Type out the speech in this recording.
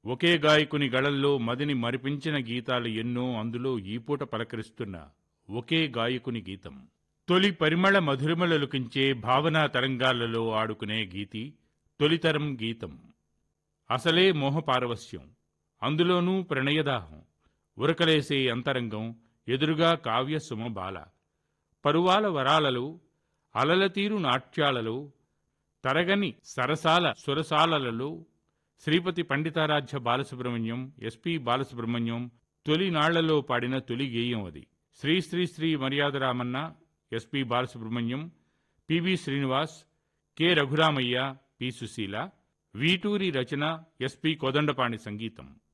ఒకే గాయకుని గళల్లో మదిని మరిపించిన గీతాలు ఎన్నో అందులో ఈ పూట పలకరిస్తున్న ఒకే గాయకుని గీతం తొలి పరిమళ మధురిమలొలికించే భావనా తరంగాలలో ఆడుకునే గీతి తొలితరం గీతం అసలే మోహపారవస్యం అందులోనూ ప్రణయదాహం ఉరకలేసే అంతరంగం ఎదురుగా కావ్య సుమబాల పరువాల వరాలలో అలలతీరు నాట్యాలలో తరగని సరసాల సురసాలలో శ్రీపతి పండితారాధ్య బాలసుబ్రహ్మణ్యం ఎస్పి బాలసుబ్రహ్మణ్యం తొలి నాళ్లలో పాడిన తొలి గేయం అది Sri Sri Sri Maryada Ramanna S P Balasubrahmanyam P V Srinivas K Raghuramaiah P Susheela Veturi రచన ఎస్పి కోదండపాణి సంగీతం